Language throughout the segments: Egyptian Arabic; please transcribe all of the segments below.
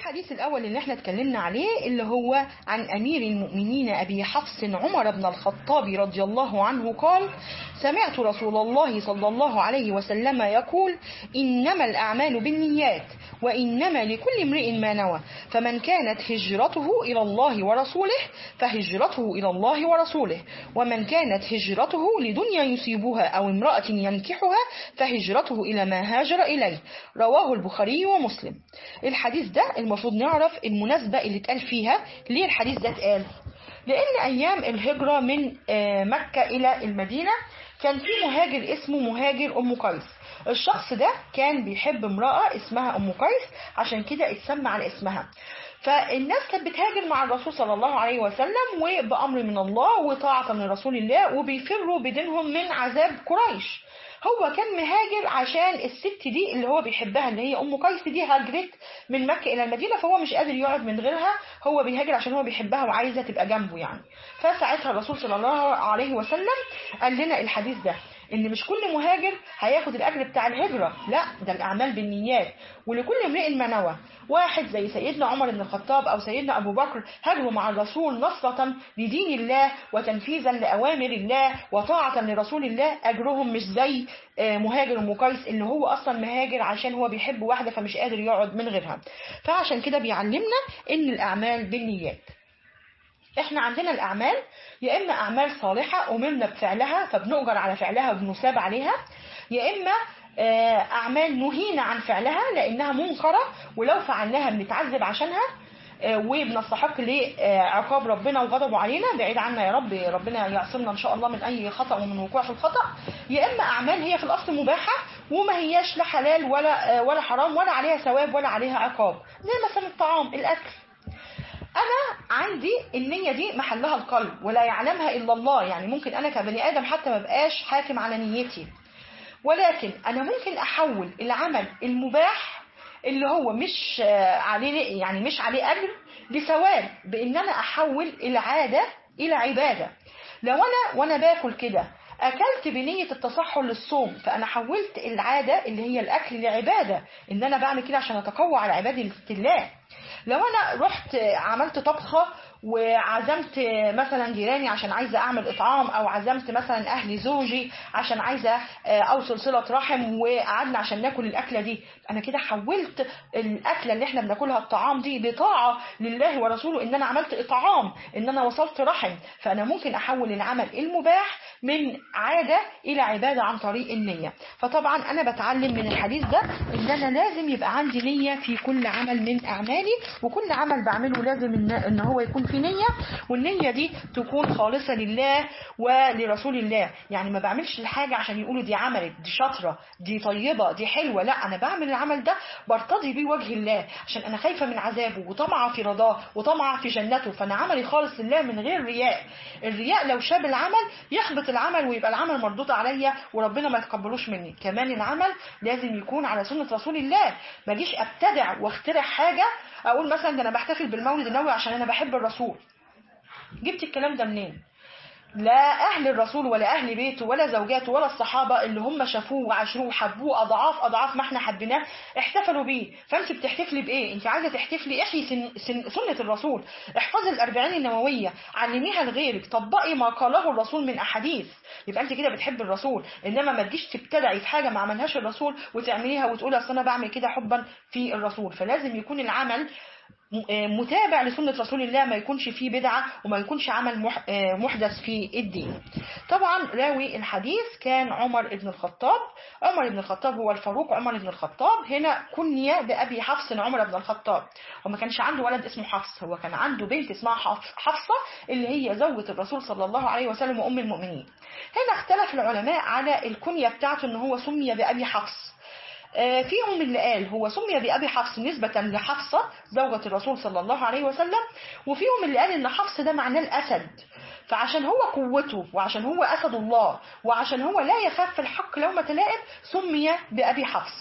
الحديث الأول اللي احنا اتكلمنا عليه اللي هو عن أمير المؤمنين أبي حفص عمر بن الخطاب رضي الله عنه قال سمعت رسول الله صلى الله عليه وسلم يقول إنما الأعمال بالنيات وإنما لكل امرئ ما نوى فمن كانت هجرته إلى الله ورسوله فهجرته إلى الله ورسوله ومن كانت هجرته لدنيا يصيبها أو امرأة ينكحها فهجرته إلى ما هاجر إليه رواه البخاري ومسلم الحديث ده المفروض نعرف المناسبة اللي اتقال فيها ليه الحديث ده اتقال لأن أيام الهجرة من آه، مكة إلى المدينة كان في مهاجر اسمه مهاجر أم قيس الشخص ده كان بيحب امرأة اسمها أم قيس عشان كده اتسمى على اسمها فالناس كانت بتهاجر مع الرسول صلى الله عليه وسلم وبأمر من الله وطاعة لرسول الله وبيفروا بدينهم من عذاب قريش هو كان مهاجر عشان الست دي اللي هو بيحبها اللي هي ام قيس دي هاجرت من مكه الى المدينه فهو مش قادر يقعد من غيرها هو بيهاجر عشان هو بيحبها وعايزه تبقى جنبه يعني فساعتها الرسول صلى الله عليه وسلم قال لنا الحديث ده ان مش كل مهاجر هياخد الاجر بتاع الهجره لا ده الاعمال بالنيات ولكل امرئ ما نوى واحد زي سيدنا عمر بن الخطاب او سيدنا ابو بكر هاجروا مع الرسول نصرة لدين الله وتنفيذا لاوامر الله وطاعة لرسول الله اجرهم مش زي آه، مهاجر ام قيس اللي هو اصلا مهاجر عشان هو بيحب واحده فمش قادر يقعد من غيرها فعشان كده بيعلمنا ان الاعمال بالنيات احنا عندنا الاعمال يا اما اعمال صالحه امرنا بفعلها فبنؤجر على فعلها وبنثاب عليها يا اما آه، اعمال نهينا عن فعلها لانها منكره ولو فعلناها بنتعذب عشانها آه، وبنستحق لعقاب ربنا وغضبه علينا بعيد عنا يا رب ربنا يعصمنا ان شاء الله من اي خطا ومن وقوع في الخطا يا اما اعمال هي في الاصل مباحه وما هياش لا حلال ولا آه، ولا حرام ولا عليها ثواب ولا عليها عقاب زي مثلا الطعام الاكل انا عندي النيه دي محلها القلب ولا يعلمها الا الله يعني ممكن انا كبني ادم حتى ما بقاش حاكم على نيتي ولكن انا ممكن احول العمل المباح اللي هو مش آه، عليه يعني مش عليه اجر لثواب بان انا احول العاده الى عباده لو انا وانا باكل كده اكلت بنيه التصحر للصوم فانا حولت العاده اللي هي الاكل لعباده ان انا بعمل كده عشان اتقوى على عباده الله لو انا رحت عملت طبخه وعزمت مثلا جيراني عشان عايزه اعمل اطعام او عزمت مثلا اهل زوجي عشان عايزه اوصل صله رحم وقعدنا عشان ناكل الاكله دي انا كده حولت الاكله اللي احنا بناكلها الطعام دي لطاعه لله ورسوله ان انا عملت اطعام ان انا وصلت رحم فانا ممكن احول العمل المباح من عاده الى عباده عن طريق النيه فطبعا انا بتعلم من الحديث ده ان انا لازم يبقى عندي نيه في كل عمل من اعمالي وكل عمل بعمله لازم ان ان هو يكون في نيه والنيه دي تكون خالصه لله ولرسول الله يعني ما بعملش الحاجه عشان يقولوا دي عملت دي شاطره دي طيبه دي حلوه لا انا بعمل العمل ده برتضي بيه وجه الله عشان انا خايفه من عذابه وطمعه في رضاه وطمعه في جنته فانا عملي خالص لله من غير رياء الرياء لو شاب العمل يحبط العمل ويبقى العمل مردود عليا وربنا ما يتقبلوش مني كمان العمل لازم يكون على سنه رسول الله ما اجيش ابتدع واخترع حاجه اقول مثلا ده انا بحتفل بالمولد النبوي عشان انا بحب الرسول جبت الكلام ده منين لا أهل الرسول ولا أهل بيته ولا زوجاته ولا الصحابة اللي هم شافوه وعاشروه وحبوه أضعاف أضعاف ما احنا حبيناه احتفلوا بيه فأنت بتحتفلي بإيه؟ أنت عايزة تحتفلي احيي سن سن سنة الرسول احفظي الأربعين النووية علميها لغيرك طبقي ما قاله الرسول من أحاديث يبقى أنت كده بتحب الرسول إنما ما تجيش تبتدعي في حاجة ما عملهاش الرسول وتعمليها وتقولي أصل أنا بعمل كده حبا في الرسول فلازم يكون العمل متابع لسنة رسول الله ما يكونش فيه بدعة وما يكونش عمل محدث في الدين طبعا راوي الحديث كان عمر بن الخطاب عمر بن الخطاب هو الفاروق عمر بن الخطاب هنا كنية بأبي حفص عمر بن الخطاب وما كانش عنده ولد اسمه حفص هو كان عنده بنت اسمها حفصة اللي هي زوجة الرسول صلى الله عليه وسلم وأم المؤمنين هنا اختلف العلماء على الكنية بتاعته ان هو سمي بأبي حفص فيهم اللي قال هو سمي بأبي حفص نسبة لحفصة زوجة الرسول صلى الله عليه وسلم وفيهم اللي قال ان حفص ده معناه الأسد فعشان هو قوته وعشان هو أسد الله وعشان هو لا يخاف في الحق لومة لائم سمي بأبي حفص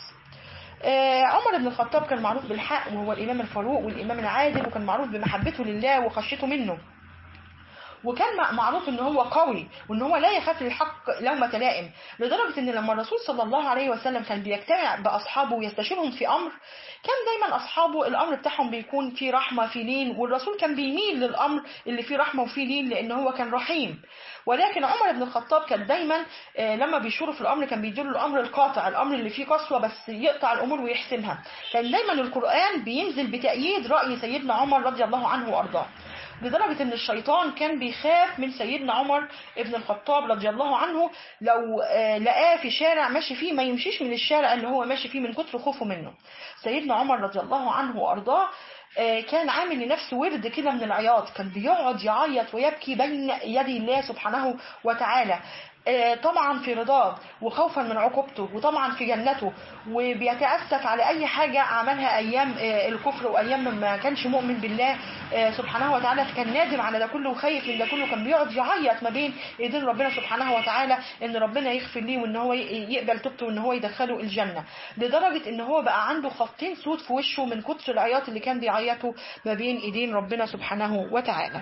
عمر بن الخطاب كان معروف بالحق وهو الإمام الفاروق والإمام العادل وكان معروف بمحبته لله وخشيته منه وكان مع- معروف ان هو قوي وان هو لا يخاف للحق لومة لائم لدرجة ان لما الرسول صلى الله عليه وسلم كان بيجتمع باصحابه ويستشيرهم في امر كان دايما اصحابه الامر بتاعهم بيكون فيه رحمة فيه لين والرسول كان بيميل للامر اللي فيه رحمة وفيه لين لان هو كان رحيم ولكن عمر بن الخطاب كان دايما آه، لما بيشوروا في الامر كان بيديله الامر القاطع الامر اللي فيه قسوه بس يقطع الامور ويحسمها كان دايما القران بينزل بتأييد راي سيدنا عمر رضي الله عنه وارضاه لدرجة ان الشيطان كان بيخاف من سيدنا عمر ابن الخطاب رضي الله عنه لو آه، لقاه في شارع ماشي فيه ما يمشيش من الشارع اللي هو ماشي فيه من كتر خوفه منه سيدنا عمر رضي الله عنه وارضاه آه، كان عامل لنفسه ورد كده من العياط كان بيقعد يعيط ويبكي بين يدي الله سبحانه وتعالى آه، طبعا في رضاه وخوفا من عقوبته وطبعا في جنته وبيتأسف على أي حاجة عملها أيام آه، الكفر وأيام ما كانش مؤمن بالله آه، سبحانه وتعالى كان نادم على ده كله وخايف من ده كله كان بيقعد يعيط ما بين ايدين ربنا سبحانه وتعالى ان ربنا يغفر ليه وان هو ي- يقبل توبته وان هو يدخله الجنة لدرجة ان هو بقى عنده خطين سود في وشه من كتر العياط اللي كان بيعيطه ما بين ايدين ربنا سبحانه وتعالى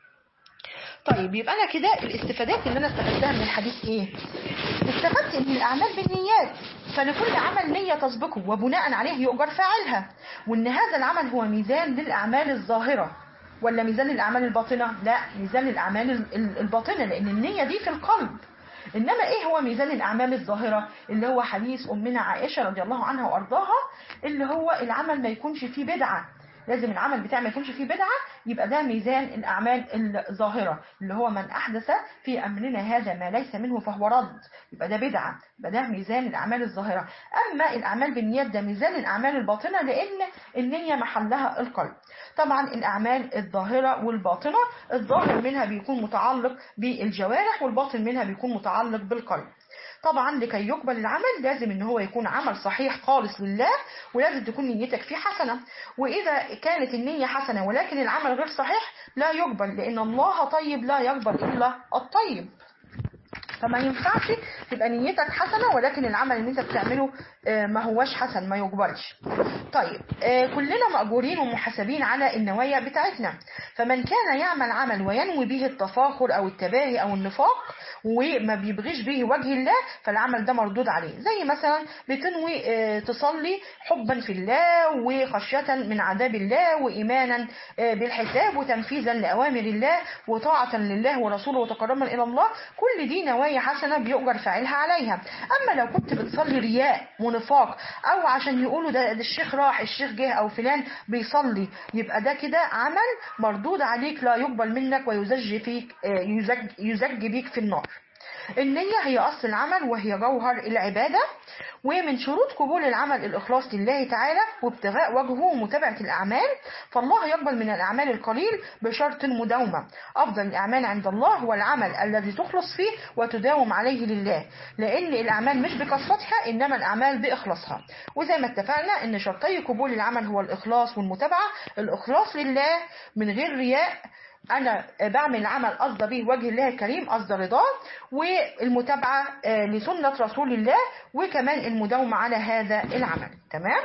طيب يبقى انا كده الاستفادات اللي انا استفدتها من الحديث ايه استفدت ان الاعمال بالنيات فلكل عمل نية تسبقه وبناء عليه يؤجر فاعلها وان هذا العمل هو ميزان للاعمال الظاهرة ولا ميزان للاعمال الباطنة لا ميزان للاعمال ال- ال- الباطنة لان النية دي في القلب انما ايه هو ميزان الاعمال الظاهرة اللي هو حديث امنا عائشة رضي الله عنها وارضاها اللي هو العمل ما يكونش فيه بدعة لازم العمل بتاعه ما يكونش فيه بدعة يبقى ده ميزان الأعمال الظاهرة اللي هو من أحدث في أمرنا هذا ما ليس منه فهو رد يبقى ده بدعة يبقى ده ميزان الأعمال الظاهرة أما الأعمال بالنيات ده ميزان الأعمال الباطنة لأن النية محلها القلب طبعا الأعمال الظاهرة والباطنة الظاهر منها بيكون متعلق بالجوارح والباطن منها بيكون متعلق بالقلب طبعا لكي يقبل العمل لازم ان هو يكون عمل صحيح خالص لله ولازم تكون نيتك فيه حسنة واذا كانت النية حسنة ولكن العمل غير صحيح لا يقبل لان الله طيب لا يقبل الا الطيب فما ينفعش تبقى نيتك حسنة ولكن العمل اللي انت بتعمله آه، ما هوش حسن ما يقبلش طيب آه، كلنا مأجورين ومحاسبين على النوايا بتاعتنا فمن كان يعمل عمل وينوي به التفاخر او التباهي او النفاق وما بيبغيش به وجه الله فالعمل ده مردود عليه زي مثلا بتنوي آه، تصلي حبا في الله وخشية من عذاب الله وإيمانا آه، بالحساب وتنفيذا لأوامر الله وطاعة لله ورسوله وتقربا إلى الله كل دي نوايا حسنة بيؤجر فاعلها عليها أما لو كنت بتصلي رياء ونفاق أو عشان يقولوا ده, ده الشيخ راح الشيخ جه أو فلان بيصلي يبقى ده كده عمل مردود عليك لا يقبل منك ويزج فيك آه، يزج, يزج بيك في النار النية هي أصل العمل وهي جوهر العبادة ومن شروط قبول العمل الإخلاص لله تعالى وابتغاء وجهه ومتابعة الأعمال فالله يقبل من الأعمال القليل بشرط المداومة أفضل الأعمال عند الله هو العمل الذي تخلص فيه وتداوم عليه لله لأن الأعمال مش بكثرتها إنما الأعمال بإخلاصها وزي ما اتفقنا إن شرطي قبول العمل هو الإخلاص والمتابعة الإخلاص لله من غير رياء انا بعمل عمل قصد به وجه الله الكريم قصد رضاه والمتابعه آه، لسنه رسول الله وكمان المداومه على هذا العمل تمام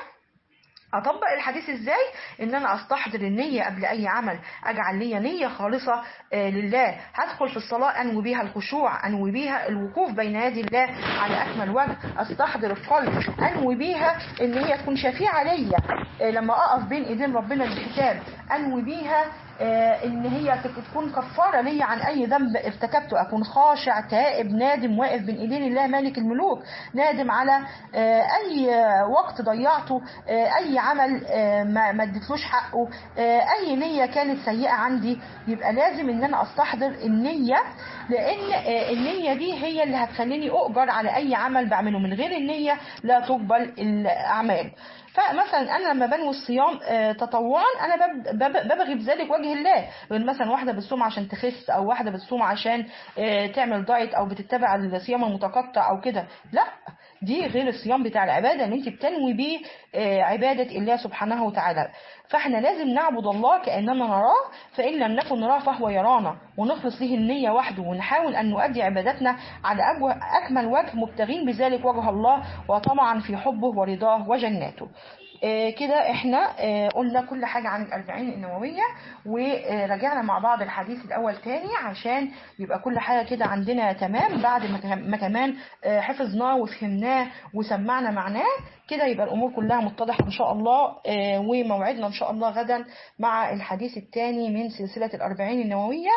اطبق الحديث ازاي ان انا استحضر النية قبل اي عمل اجعل لي نية خالصة آه، لله هدخل في الصلاة انوي بيها الخشوع انوي بيها الوقوف بين يدي الله على اكمل وجه استحضر القلب انوي بيها ان هي تكون شفيعة ليا آه، لما اقف بين ايدين ربنا الحساب انوي بيها آه، ان هي تك- تكون كفاره ليا عن اي ذنب ارتكبته اكون خاشع تائب نادم واقف بين ايدين الله مالك الملوك نادم على آه، اي آه، وقت ضيعته آه، اي عمل آه، ما ما اديتلوش حقه آه، اي نيه كانت سيئه عندي يبقى لازم ان انا استحضر النيه لان آه، النيه دي هي اللي هتخليني اؤجر على اي عمل بعمله من غير النيه لا تقبل الاعمال فمثلا انا لما بنوي الصيام آه، تطوعا انا بب- بب- ببغي بذلك وجه الله غير مثلا واحده بتصوم عشان تخس او واحده بتصوم عشان آه، تعمل دايت او بتتبع الصيام المتقطع او كده لا دي غير الصيام بتاع العباده اللي انت بتنوي بيه آه، عباده الله سبحانه وتعالى فاحنا لازم نعبد الله كاننا نراه فان لم نكن نراه فهو يرانا ونخلص له النيه وحده ونحاول ان نؤدي عباداتنا على أجو- اكمل وجه مبتغين بذلك وجه الله وطمعا في حبه ورضاه وجناته آه، كده احنا آه، قلنا كل حاجة عن الأربعين النووية ورجعنا مع بعض الحديث الأول تاني عشان يبقى كل حاجة كده عندنا تمام بعد ما كم- ما كمان آه، حفظناه وفهمناه وسمعنا معناه كده يبقى الأمور كلها متضحة إن شاء الله آه، وموعدنا إن شاء الله غدا مع الحديث الثاني من سلسلة الأربعين النووية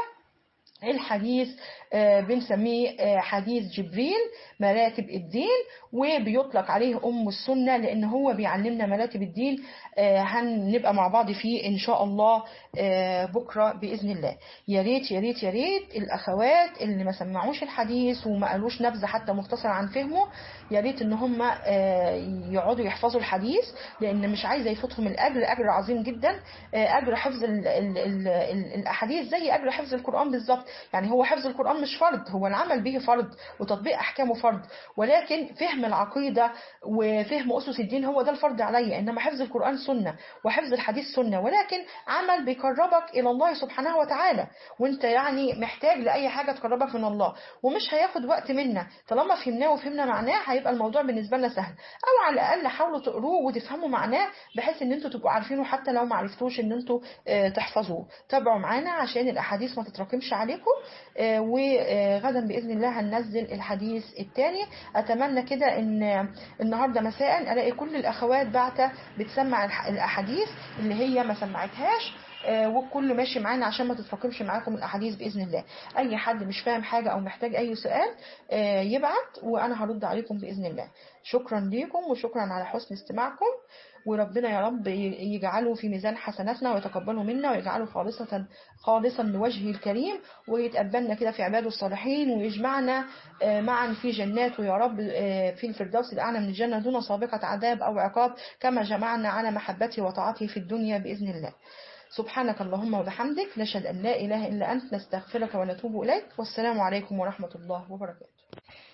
الحديث آه، بنسميه آه، حديث جبريل مراتب الدين وبيطلق عليه أم السنة لأن هو بيعلمنا مراتب الدين آه، هنبقى مع بعض فيه إن شاء الله آه، بكرة بإذن الله يا ريت يا ريت يا ريت الأخوات اللي ما سمعوش الحديث وما قالوش نبذة حتى مختصرة عن فهمه يا ريت إن هم آه، يقعدوا يحفظوا الحديث لأن مش عايزة يفوتهم الأجر أجر عظيم جدا آه، أجر حفظ ال ال ال ال الأحاديث زي أجر حفظ القرآن بالظبط يعني هو حفظ القرآن مش فرض هو العمل به فرض وتطبيق أحكامه فرض ولكن فهم العقيدة وفهم أسس الدين هو ده الفرض عليا إنما حفظ القرآن سنة وحفظ الحديث سنة ولكن عمل بيقربك إلى الله سبحانه وتعالى وانت يعني محتاج لأي حاجة تقربك من الله ومش هياخد وقت منا طالما فهمناه وفهمنا معناه هيبقى الموضوع بالنسبة لنا سهل أو على الأقل حاولوا تقروه وتفهموا معناه بحيث إن انتوا تبقوا عارفينه حتى لو ما عرفتوش إن انتوا آه، تحفظوه تابعوا معانا عشان الأحاديث ما تتراكمش عليكم آه، وغدا بإذن الله هننزل الحديث الثاني أتمنى كده إن النهاردة مساء ألاقي كل الأخوات بعتة بتسمع الح- الأحاديث اللي هي ما سمعتهاش آه، والكل ماشي معانا عشان ما تتراكمش معاكم الأحاديث بإذن الله أي حد مش فاهم حاجة أو محتاج أي سؤال آه، يبعت وأنا هرد عليكم بإذن الله شكرا ليكم وشكرا على حسن استماعكم وربنا يا رب ي- يجعله في ميزان حسناتنا ويتقبله منا ويجعله خالصة خالصا لوجهه الكريم ويتقبلنا كده في عباده الصالحين ويجمعنا آه، معا في جناته يا رب آه، في الفردوس الأعلى من الجنة دون سابقة عذاب أو عقاب كما جمعنا على محبته وطاعته في الدنيا بإذن الله سبحانك اللهم وبحمدك نشهد أن لا إله إلا أنت نستغفرك ونتوب إليك والسلام عليكم ورحمة الله وبركاته